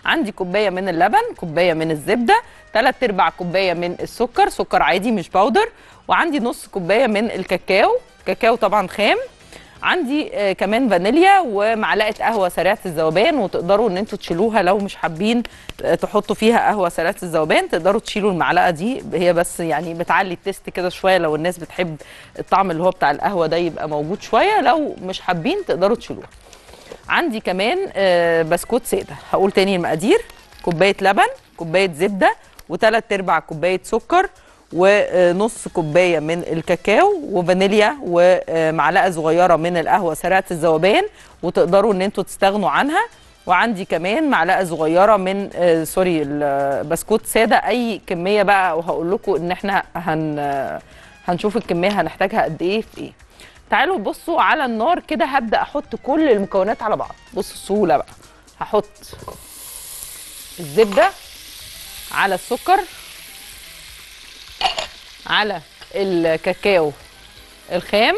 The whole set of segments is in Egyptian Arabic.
عندي كوبايه من اللبن كوبايه من الزبده 3 ارباع كوبايه من السكر سكر عادي مش باودر وعندي نص كوبايه من الكاكاو كاكاو طبعا خام عندي آه كمان فانيليا ومعلقه قهوه سريعه الذوبان وتقدروا ان انتوا تشيلوها لو مش حابين آه تحطوا فيها قهوه سريعه الذوبان تقدروا تشيلوا المعلقه دي هي بس يعني بتعلي التيست كده شويه لو الناس بتحب الطعم اللي هو بتاع القهوه ده يبقى موجود شويه لو مش حابين تقدروا تشيلوها عندي كمان آه بسكوت ساده هقول تاني المقادير كوبايه لبن كوبايه زبده وثلاث ارباع كوبايه سكر ونص كوبايه من الكاكاو وفانيليا ومعلقه صغيره من القهوه سريعه الذوبان وتقدروا ان انتوا تستغنوا عنها وعندي كمان معلقه صغيره من آه سوري البسكوت ساده اي كميه بقى وهقول لكم ان احنا هن هنشوف الكميه هنحتاجها قد ايه في ايه تعالوا بصوا على النار كده هبدا احط كل المكونات على بعض بصوا السهوله بقى هحط الزبده على السكر على الكاكاو الخام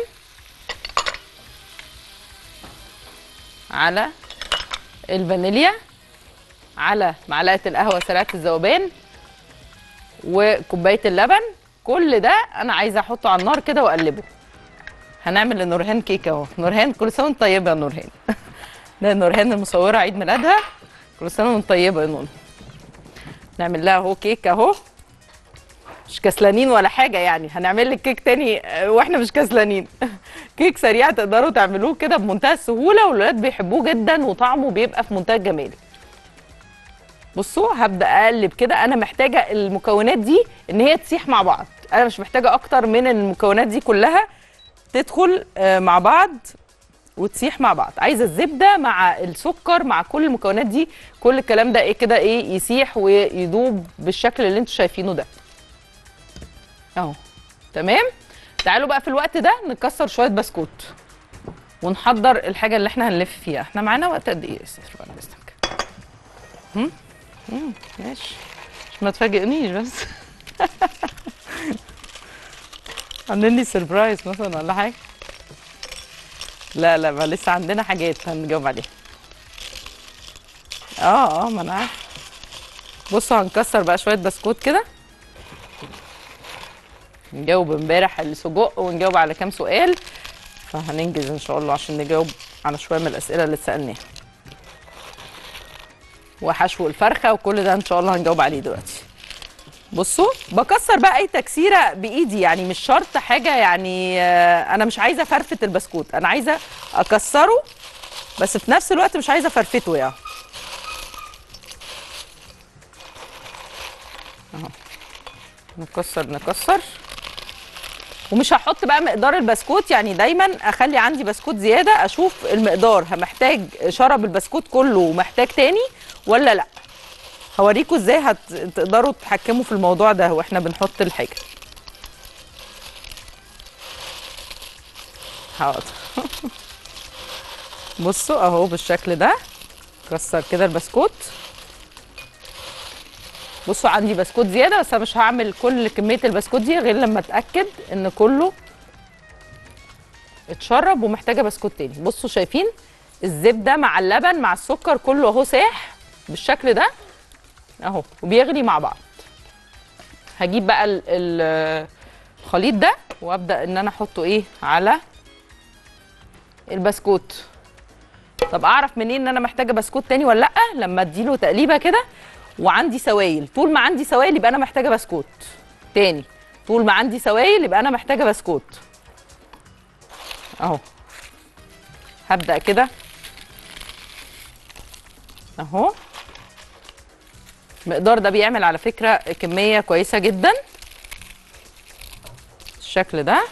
على الفانيليا على معلقه القهوه سريعه الذوبان وكوبايه اللبن كل ده انا عايزه احطه على النار كده واقلبه هنعمل لنورهان كيكه اهو نورهان كل سنه وانت طيبه يا نورهان ده نورهان المصوره عيد ميلادها كل سنه وانت طيبه يا نور نعمل لها اهو كيكه اهو مش كسلانين ولا حاجه يعني هنعمل لك كيك تاني واحنا مش كسلانين كيك سريع تقدروا تعملوه كده بمنتهى السهوله والولاد بيحبوه جدا وطعمه بيبقى في منتهى الجمال بصوا هبدا اقلب كده انا محتاجه المكونات دي ان هي تسيح مع بعض انا مش محتاجه اكتر من المكونات دي كلها تدخل مع بعض وتسيح مع بعض عايزه الزبده مع السكر مع كل المكونات دي كل الكلام ده ايه كده ايه يسيح ويدوب بالشكل اللي انتوا شايفينه ده اهو تمام تعالوا بقى في الوقت ده نكسر شويه بسكوت ونحضر الحاجه اللي احنا هنلف فيها احنا معانا وقت قد ايه يا استاذ ربنا يسلمك هم هم ماشي مش ما تفاجئنيش بس عاملين لي سربرايز مثلا ولا حاجه لا لا ما لسه عندنا حاجات هنجاوب عليها اه اه ما انا عارفه بصوا هنكسر بقى شويه بسكوت كده نجاوب امبارح السجق ونجاوب على كام سؤال فهننجز ان شاء الله عشان نجاوب على شويه من الاسئله اللي اتسالناها وحشو الفرخه وكل ده ان شاء الله هنجاوب عليه دلوقتي بصوا بكسر بقى اي تكسيره بايدي يعني مش شرط حاجه يعني انا مش عايزه فرفه البسكوت انا عايزه اكسره بس في نفس الوقت مش عايزه فرفته يعني اهو نكسر نكسر ومش هحط بقى مقدار البسكوت يعني دايما اخلي عندي بسكوت زياده اشوف المقدار محتاج شرب البسكوت كله ومحتاج تاني ولا لا هوريكم ازاي هتقدروا تتحكموا في الموضوع ده واحنا بنحط الحاجه حاضر بصوا اهو بالشكل ده كسر كده البسكوت بصوا عندي بسكوت زياده بس انا مش هعمل كل كميه البسكوت دي غير لما اتاكد ان كله اتشرب ومحتاجه بسكوت تاني بصوا شايفين الزبده مع اللبن مع السكر كله اهو ساح بالشكل ده اهو وبيغلي مع بعض هجيب بقى ال- ال- الخليط ده وابدا ان انا احطه ايه على البسكوت طب اعرف منين ان انا محتاجه بسكوت تاني ولا لا لما اديله تقليبه كده وعندي سوائل طول ما عندي سوائل يبقى انا محتاجه بسكوت تاني طول ما عندي سوائل يبقى انا محتاجه بسكوت اهو هبدا كده اهو المقدار ده بيعمل على فكره كميه كويسه جدا الشكل ده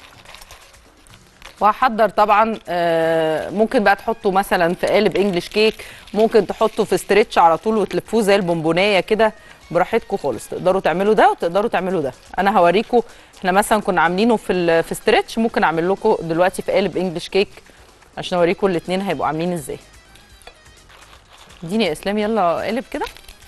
وهحضر طبعا آه، ممكن بقى تحطه مثلا في قالب انجلش كيك ممكن تحطه في ستريتش على طول وتلفوه زي البونبونيه كده براحتكم خالص تقدروا تعملوا ده وتقدروا تعملوا ده انا هوريكم احنا مثلا كنا عاملينه في ال- في ستريتش ممكن اعمل لكم دلوقتي في قالب انجلش كيك عشان اوريكم الاثنين هيبقوا عاملين ازاي اديني يا اسلام يلا قالب كده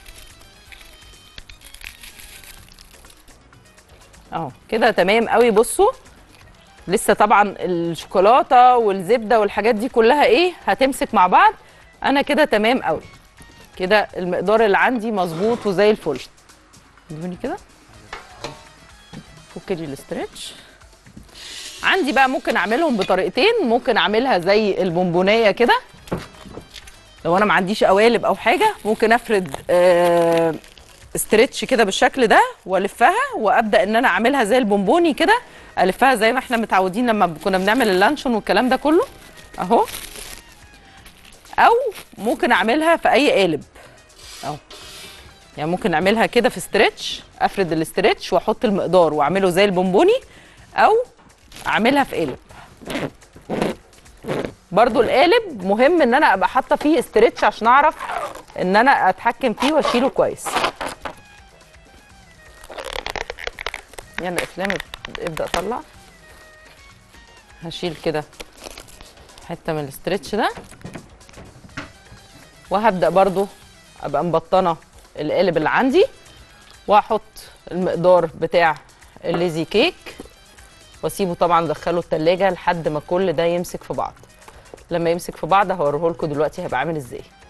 اهو كده تمام قوي بصوا لسه طبعا الشوكولاته والزبده والحاجات دي كلها ايه هتمسك مع بعض انا كده تمام قوي كده المقدار اللي عندي مظبوط وزي الفل ادوني كده فك لي الاسترتش عندي بقى ممكن اعملهم بطريقتين ممكن اعملها زي البونبونيه كده لو انا ما عنديش قوالب او حاجه ممكن افرد آه استرتش كده بالشكل ده والفها وابدا ان انا اعملها زي البونبوني كده الفها زي ما احنا متعودين لما كنا بنعمل اللانشون والكلام ده كله اهو او ممكن اعملها في اي قالب اهو يعني ممكن نعملها كده في استرتش افرد الاسترتش واحط المقدار واعمله زي البونبوني او اعملها في قالب برضو القالب مهم ان انا ابقى حاطه فيه استرتش عشان اعرف ان انا اتحكم فيه واشيله كويس يلا افلام ابدا طلع هشيل كده حته من الاسترتش ده وهبدا برضو ابقى مبطنه القالب اللي عندي واحط المقدار بتاع الليزي كيك واسيبه طبعا ادخله التلاجة لحد ما كل ده يمسك في بعض لما يمسك في بعض هوريه لكم دلوقتي هيبقى عامل ازاي